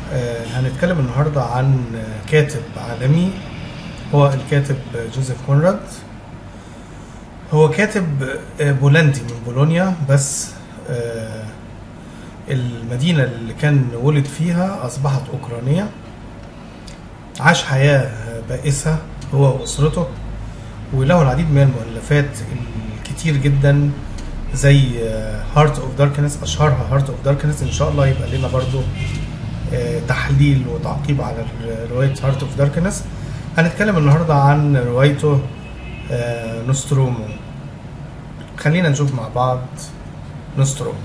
آه، هنتكلم النهاردة عن كاتب عالمي هو الكاتب جوزيف كونراد هو كاتب آه، بولندي من بولونيا بس آه، المدينة اللي كان ولد فيها أصبحت أوكرانية عاش حياة بائسة هو وأسرته وله العديد من المؤلفات الكتير جدا زي هارت اوف داركنس اشهرها هارت اوف داركنس ان شاء الله يبقى لنا برضو آه، تحليل وتعقيب على ر- رواية هارت اوف داركنس هنتكلم النهاردة عن روايته آه، نوسترومو خلينا نشوف مع بعض نوسترومو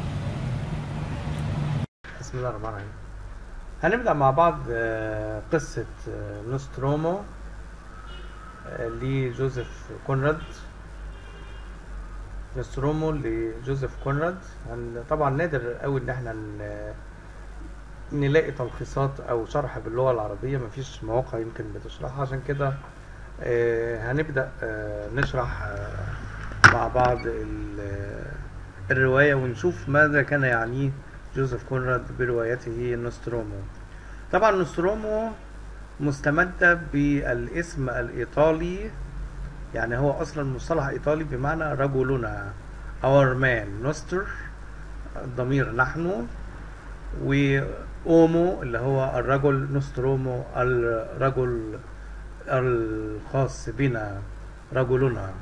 بسم الله الرحمن الرحيم هنبدأ مع بعض آه، قصة آه، نوسترومو آه، لجوزيف كونراد نوسترومو لجوزيف كونراد هن- طبعا نادر قوي ان احنا ن- نلاقي تلخيصات او شرح باللغه العربيه مفيش مواقع يمكن بتشرحها عشان كده آه، هنبدا آه، نشرح آه، مع بعض ال- آه، الروايه ونشوف ماذا كان يعنيه جوزيف كونراد بروايته نوسترومو طبعا نوسترومو مستمده بالاسم الايطالي يعني هو اصلا مصطلح ايطالي بمعنى رجلنا اور مان نوستر الضمير نحن واومو اللي هو الرجل نوسترومو الرجل الخاص بنا رجلنا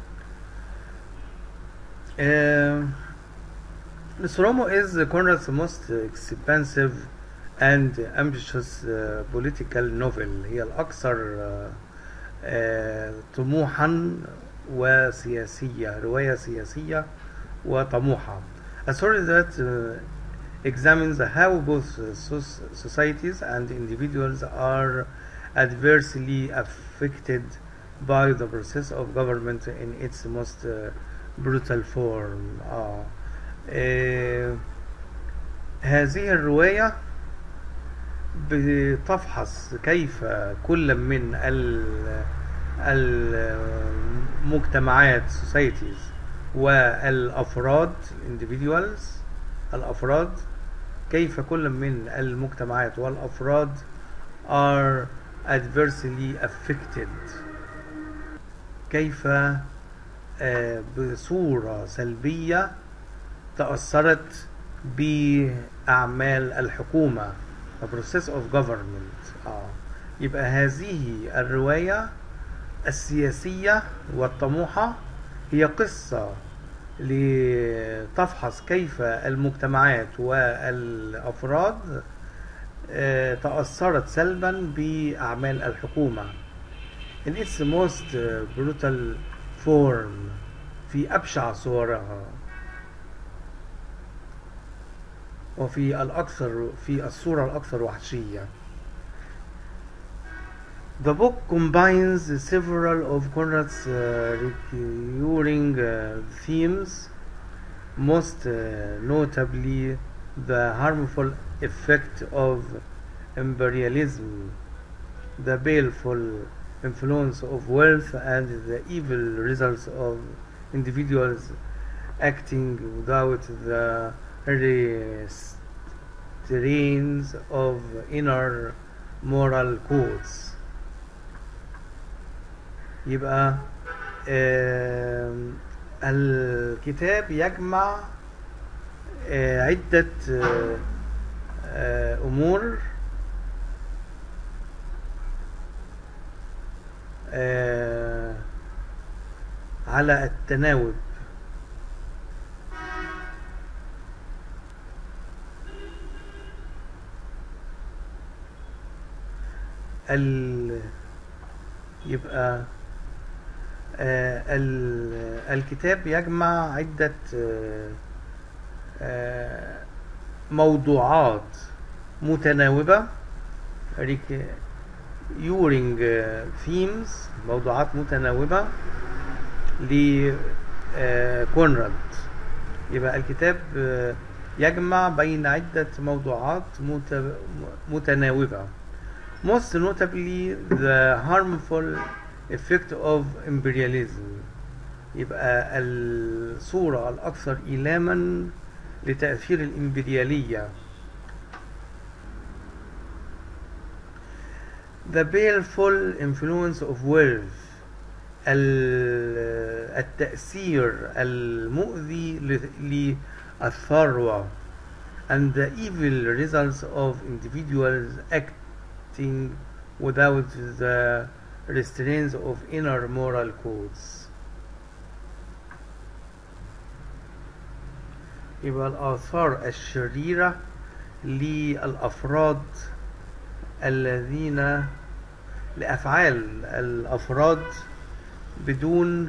آه، نوسترومو is Conrad's most expensive and ambitious uh, political novel هي الأكثر uh, آه، طموحا وسياسية رواية سياسية وطموحة A story that uh, examines how both uh, soc- societies and individuals are adversely affected by the process of government in its most uh, brutal form آه. آه. هذه الرواية بتفحص كيف كل من ال- المجتمعات societies والأفراد individuals الأفراد كيف كل من المجتمعات والأفراد are adversely affected كيف آه، بصورة سلبية تأثرت بأعمال الحكومة the process of government آه. يبقى هذه الرواية السياسية والطموحة هي قصة لتفحص كيف المجتمعات والأفراد آه، تأثرت سلبا بأعمال الحكومة in its most uh, brutal form في أبشع صورها وفي الأكثر في الصورة الأكثر وحشية The book combines several of Conrad's uh, recurring uh, themes, most uh, notably the harmful effect of imperialism, the baleful influence of wealth, and the evil results of individuals acting without the restraints of inner moral codes. يبقى آم، الكتاب يجمع آه، عدة آه، آه، أمور آه، على التناوب ال يبقى آه، ال- الكتاب يجمع عدة آه، آه، موضوعات متناوبة recurring themes موضوعات متناوبة لكونراد يبقى الكتاب آه، يجمع بين عدة موضوعات مت- متناوبة most notably the harmful effect of imperialism يبقى الصورة الأكثر إيلاما لتأثير الإمبريالية the baleful influence of wealth ال- التأثير المؤذي ل- للثروة and the evil results of individuals acting without the restraints of inner moral codes يبقى الآثار الشريرة للأفراد الذين لأفعال الأفراد بدون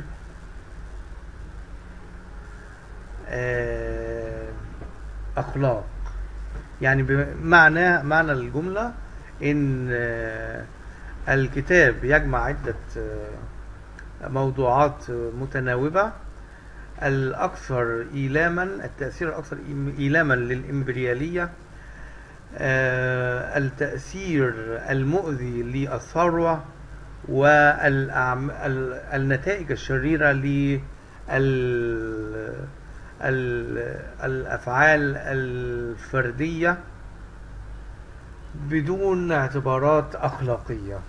آه، أخلاق يعني بمعنى معنى الجملة إن آه، الكتاب يجمع عدة آه، موضوعات متناوبة الأكثر إيلاما التأثير الأكثر إيلاما للإمبريالية آه، التأثير المؤذي للثروة والنتائج الشريرة لل ال- الأفعال الفردية بدون اعتبارات أخلاقية.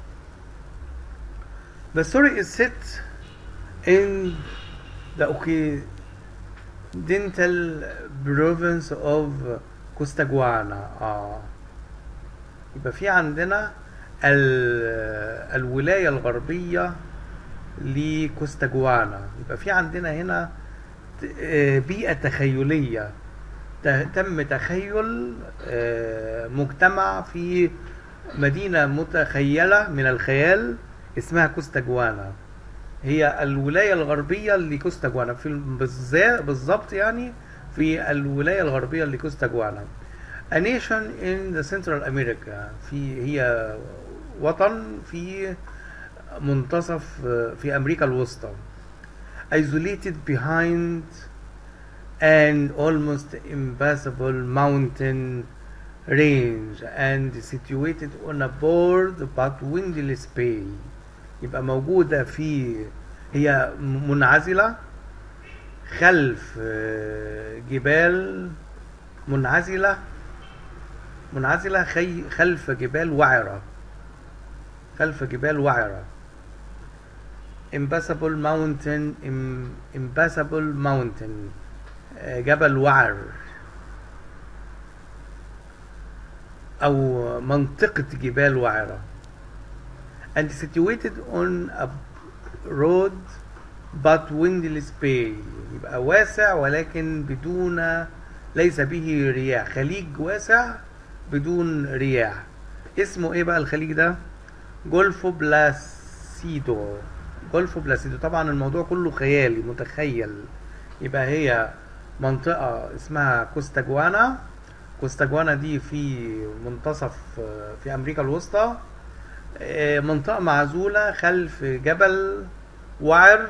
The story is set in the Occidental province of كوستاجوانا اه يبقى في عندنا ال- الولاية الغربية لكوستاجوانا يبقى في عندنا هنا ت- آه، بيئة تخيلية ت- تم تخيل آه، مجتمع في مدينة متخيلة من الخيال اسمها كوستاجوانا هي الولاية الغربية لكوستاجوانا في بالذات بالظبط يعني في الولاية الغربية لكوستاجوانا A nation in the Central America في هي وطن في منتصف في أمريكا الوسطى isolated behind an almost impassable mountain range and situated on a broad but windless bay يبقى موجودة في هي منعزلة خلف آه، جبال منعزلة منعزلة خي خلف جبال وعرة خلف جبال وعرة impassable mountain im- impassable mountain آه، جبل وعر أو منطقة جبال وعرة and situated on a road but windless bay يبقى واسع ولكن بدون ليس به رياح خليج واسع بدون رياح اسمه ايه بقى الخليج ده جولفو بلاسيدو جولفو بلاسيدو طبعا الموضوع كله خيالي متخيل يبقى هي منطقة اسمها كوستاجوانا كوستاجوانا دي في منتصف آه، في أمريكا الوسطى آه، منطقة معزولة خلف جبل وعر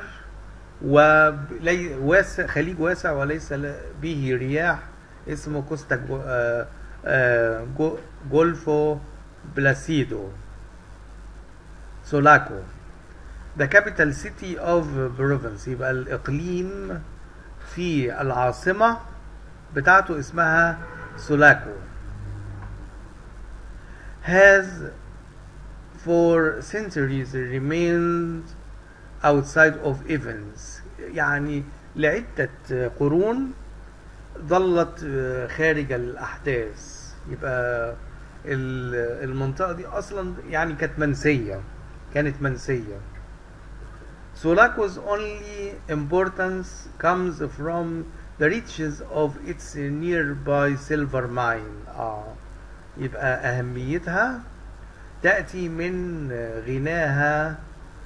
وواسع خليج واسع وليس ل- به رياح اسمه كوستا جو- آه، آه، جو- جولفو بلاسيدو سولاكو the capital city of province يبقى الإقليم في العاصمة بتاعته اسمها سولاكو has for centuries remained outside of events يعني لعدة قرون ظلت خارج الأحداث يبقى ال- المنطقة دي أصلا يعني كانت منسية كانت منسية Sulaco's only importance comes from the riches of its nearby silver mine آه. يبقى أهميتها تأتي من غناها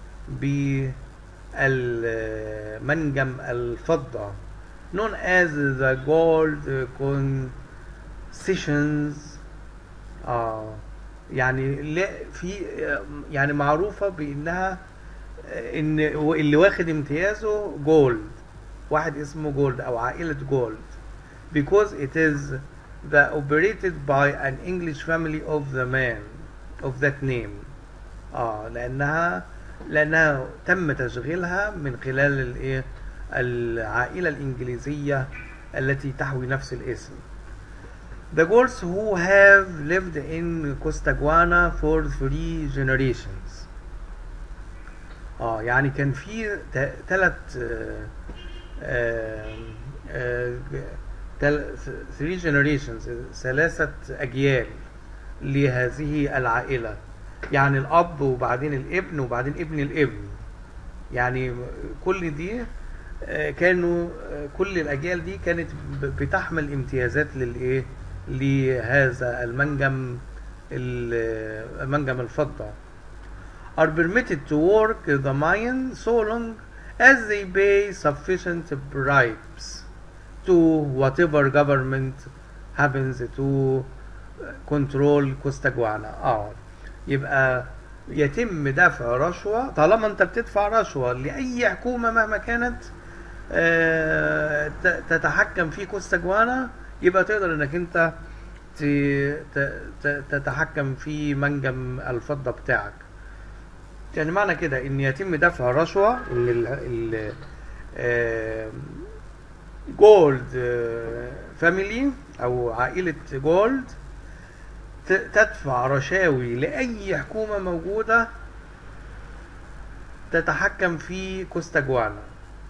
بالمنجم الفضة known as the gold concessions آه يعني لا في يعني معروفة بأنها ان اللي واخد امتيازه جولد واحد اسمه جولد او عائلة جولد because it is the operated by an English family of the man of that name اه لانها لانها تم تشغيلها من خلال الايه العائلة الانجليزية التي تحوي نفس الاسم the Gauls who have lived in Costaguana for three generations اه يعني كان في ثلاث three generations ثلاثة أجيال لهذه العائلة يعني الأب وبعدين الابن وبعدين ابن الابن يعني كل دي آه، كانوا آه، كل الأجيال دي كانت ب- بتحمل امتيازات للإيه لهذا المنجم ال- منجم الفضة are permitted to work the mine so long as they pay sufficient bribes to whatever government happens to control Costaguana اه يبقى يتم دفع رشوة طالما انت بتدفع رشوة لأي حكومة مهما كانت آه، ت- تتحكم في كوستاجوانا يبقى تقدر انك انت ت- ت- ت- تتحكم في منجم الفضة بتاعك يعني معنى كده ان يتم دفع رشوة ان ال ال آه، جولد آه، فاميلي او عائلة جولد ت- تدفع رشاوي لأي حكومة موجودة تتحكم في كوستاجوانا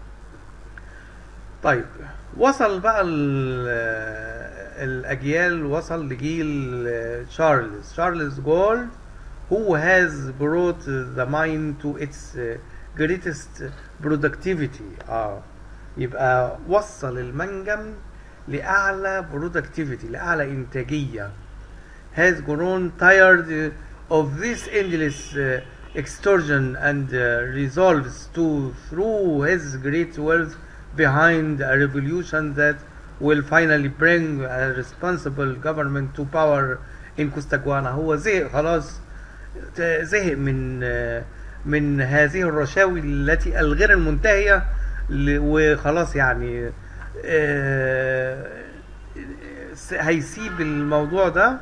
طيب وصل بقى ال- الأجيال وصل لجيل تشارلز تشارلز جولد who has brought the mine to its greatest productivity اه يبقى وصل المنجم لأعلى productivity لأعلى إنتاجية has grown tired of this endless uh, extortion and uh, resolves to throw his great wealth behind a revolution that will finally bring a responsible government to power in Costaguana هو زهق خلاص ت- زهق من آه، من هذه الرشاوي التي الغير المنتهية ل- وخلاص يعني آه، س- هيسيب الموضوع ده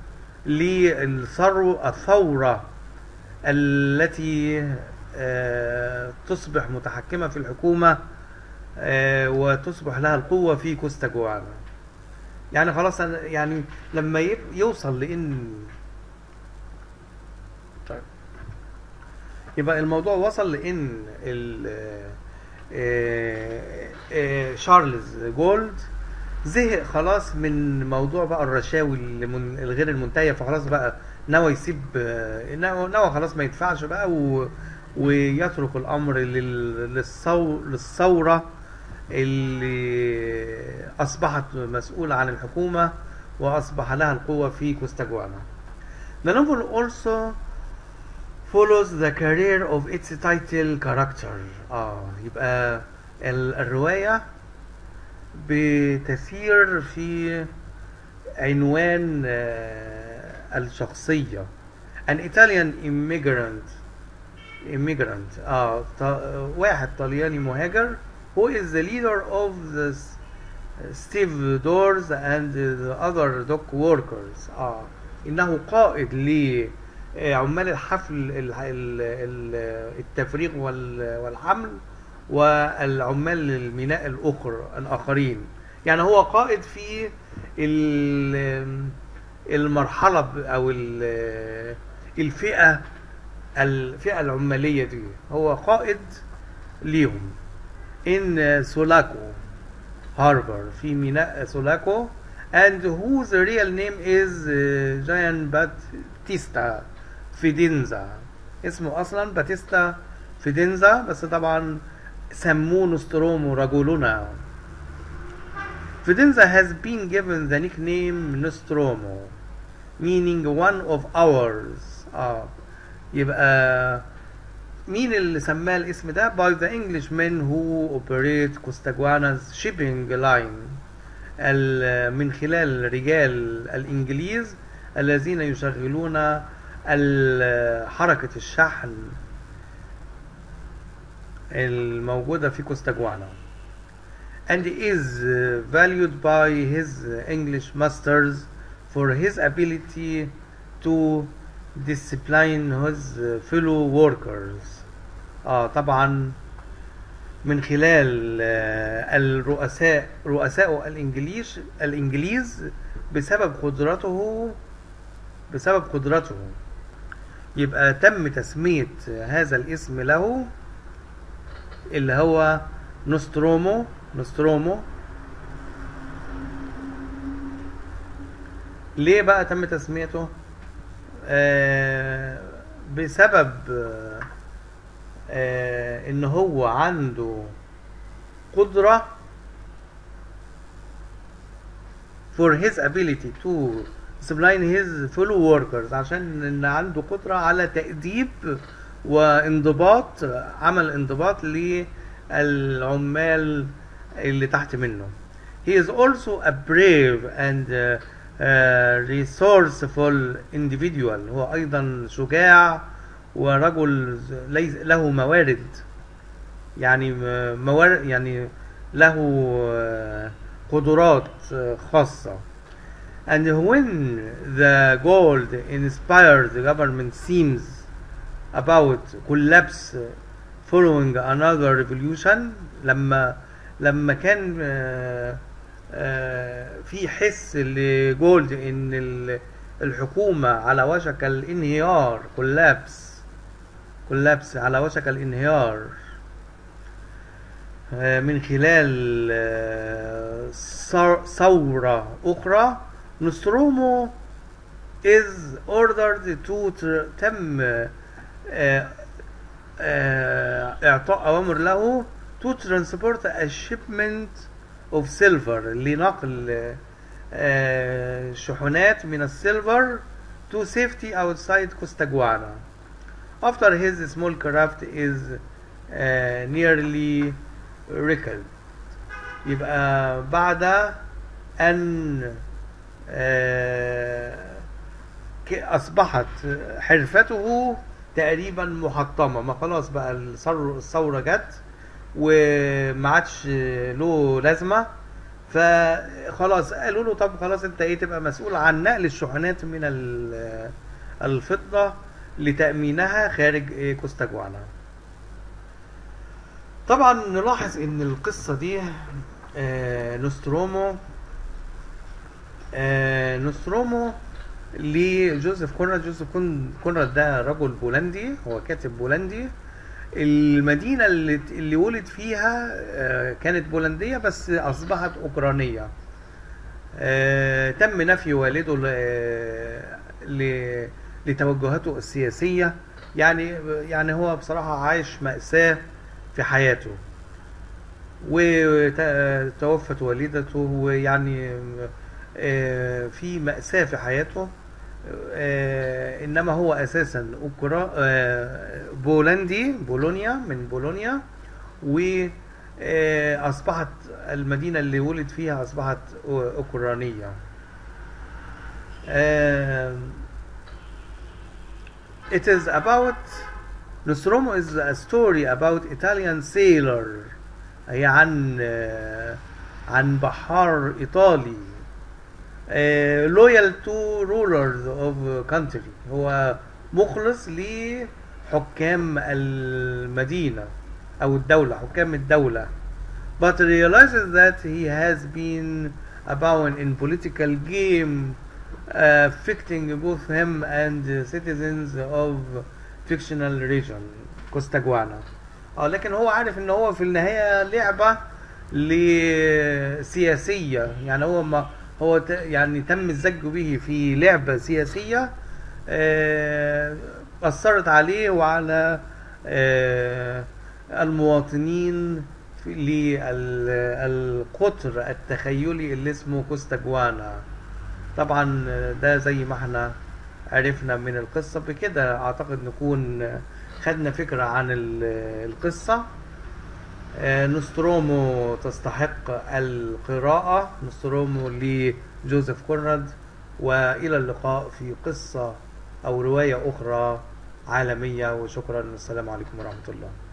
للثروة الثورة التي آه، تصبح متحكمة في الحكومة آه، وتصبح لها القوة في كوستاجوانا يعني خلاص أنا- يعني لما يب- يوصل لأن طيب يبقى الموضوع وصل لأن ال آه، آه، شارلز جولد زهق خلاص من موضوع بقى الرشاوي اللي من- الغير المنتهيه فخلاص بقى نوى يسيب آه، نوى نوى خلاص ما يدفعش بقى و ويترك الامر لل- للثو- للثوره اللي اصبحت مسؤوله عن الحكومه واصبح لها القوه في كوستاجوانا. The novel also follows the career of its title character. اه يبقى ال- الروايه بتسير في عنوان آه، الشخصية an Italian immigrant immigrant اه ط- واحد طلياني مهاجر who is the leader of the s- Steve Doors and the other dock workers اه انه قائد لعمال الحفل ال- ال- ال- التفريغ وال- والحمل والعمال الميناء الاخر الاخرين يعني هو قائد في ال- المرحله ب- او ال- الفئه الفئه العماليه دي هو قائد ليهم ان سولاكو هاربر في ميناء سولاكو and whose real name is uh, Gian Battista Fidenza اسمه اصلا باتيستا فيدينزا بس طبعا سموه نوسترومو رجلنا Fidenza has been given the nickname Nostromo meaning one of ours اه يبقى مين اللي سماه الاسم ده by the Englishmen who operate Costaguana's shipping line ال- من خلال رجال الإنجليز الذين يشغلون ال- حركة الشحن الموجودة في كوستاجوانا and is uh, valued by his English masters for his ability to discipline his uh, fellow workers اه طبعا من خلال آه، الرؤساء رؤساء الانجليز الانجليز بسبب قدرته بسبب قدرته يبقى تم تسمية هذا الاسم له اللي هو نوسترومو نوسترومو ليه بقى تم تسميته آه بسبب آه آه ان هو عنده قدرة for his ability to discipline his fellow workers عشان ان عنده قدرة على تأديب وانضباط عمل انضباط للعمال اللي تحت منه he is also a brave and uh, uh, resourceful individual هو ايضا شجاع ورجل ليس له موارد يعني موارد يعني له قدرات خاصة and when the gold inspired the government seems about collapse following another revolution لما لما كان في حس لجولد ان الحكومة على وشك الانهيار collapse collapse على وشك الانهيار من خلال ثورة أخرى نوسترومو is ordered to تم إعطاء أوامر له to transport a shipment of silver لنقل شحنات من السيلفر to safety outside Costaguana after his small craft is uh, nearly wrecked يبقى بعد أن أصبحت حرفته تقريبا محطمة ما خلاص بقى الثورة جت وما عادش له لازمة فخلاص قالوا له طب خلاص انت ايه تبقى مسؤول عن نقل الشحنات من الفضة لتأمينها خارج كوستاجوانا طبعا نلاحظ ان القصة دي آه نوسترومو آه نوسترومو لجوزيف كونراد جوزيف كونراد ده رجل بولندي هو كاتب بولندي المدينة اللي, اللي ولد فيها آه كانت بولندية بس أصبحت أوكرانية تم نفي والده لتوجهاته السياسية يعني يعني هو بصراحة عايش مأساة في حياته وتوفت والدته ويعني في مأساة في حياته انما هو اساسا اوكرا بولندي بولونيا من بولونيا واصبحت المدينة اللي ولد فيها اصبحت اوكرانية It is about Nostromo is a story about Italian sailor هي عن عن بحار إيطالي loyal to rulers of country هو مخلص لحكام المدينة أو الدولة حكام الدولة but realizes that he has been a pawn in political game uh, affecting both him and the citizens of fictional region كوستاجوانا اه لكن هو عارف ان هو في النهايه لعبه لسياسيه يعني هو ما هو ت- يعني تم الزج به في لعبه سياسيه آه، اثرت عليه وعلى آه، المواطنين في- للقطر التخيلي اللي اسمه كوستاجوانا طبعا ده زي ما احنا عرفنا من القصة بكده اعتقد نكون خدنا فكرة عن ال- القصة آه، نوسترومو تستحق القراءة نوسترومو لجوزيف كونراد وإلى اللقاء في قصة أو رواية أخرى عالمية وشكرا والسلام عليكم ورحمة الله